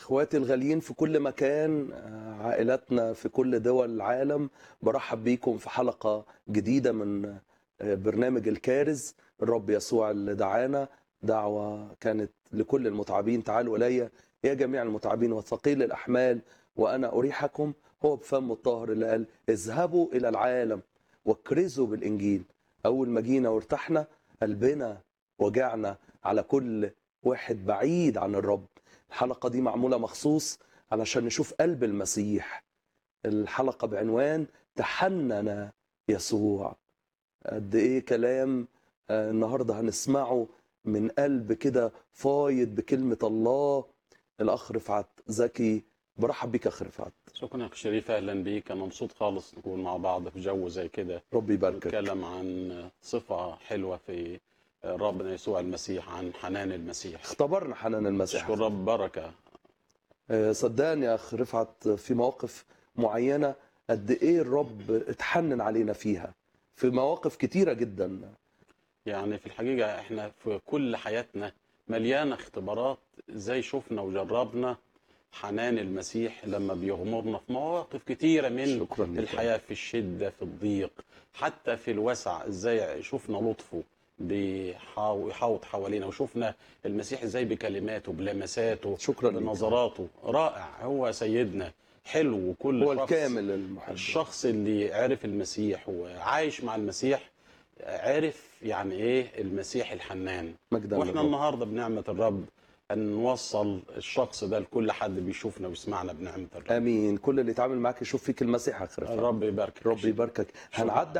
اخواتي الغاليين في كل مكان آه، عائلاتنا في كل دول العالم برحب بيكم في حلقة جديدة من آه، برنامج الكارز الرب يسوع اللي دعانا دعوة كانت لكل المتعبين تعالوا إلي يا جميع المتعبين وثقيل الأحمال وأنا أريحكم هو بفم الطاهر اللي قال اذهبوا إلى العالم واكرزوا بالإنجيل أول ما جينا وارتحنا قلبنا وجعنا على كل واحد بعيد عن الرب الحلقة دي معمولة مخصوص علشان نشوف قلب المسيح الحلقة بعنوان تحنن يسوع قد ايه كلام آه، النهاردة هنسمعه من قلب كده فايض بكلمة الله الأخ رفعت زكي برحب بيك يا أخ رفعت شكرا يا أخ شريف اهلا بيك انا مبسوط خالص نكون مع بعض في جو زي كده ربي يباركك نتكلم عن صفة حلوة في ربنا يسوع المسيح عن حنان المسيح اختبرنا حنان المسيح اشكر رب بركة آه، صدقني يا أخ رفعت في مواقف معينة قد ايه الرب اتحنن علينا فيها في مواقف كتيرة جدا يعني في الحقيقة احنا في كل حياتنا مليانة اختبارات زي شفنا وجربنا حنان المسيح لما بيغمرنا في مواقف كتيرة من شكرا لك. الحياة في الشدة في الضيق حتى في الوسع ازاي شفنا لطفه بيحاو- يحاوط حوالينا وشفنا المسيح ازاي بكلماته بلمساته شكرا لك. بنظراته رائع هو سيدنا حلو وكل هو شخص الكامل المحب الشخص اللي عرف المسيح وعايش مع المسيح عرف يعني ايه المسيح الحنان مجدا واحنا للرب. النهارده بنعمه الرب ان نوصل الشخص ده لكل حد بيشوفنا ويسمعنا بنعمه الرب امين كل اللي يتعامل معاك يشوف فيك المسيح يا اخ رفعت الرب يبارك رب يباركك شكراً. هنعدي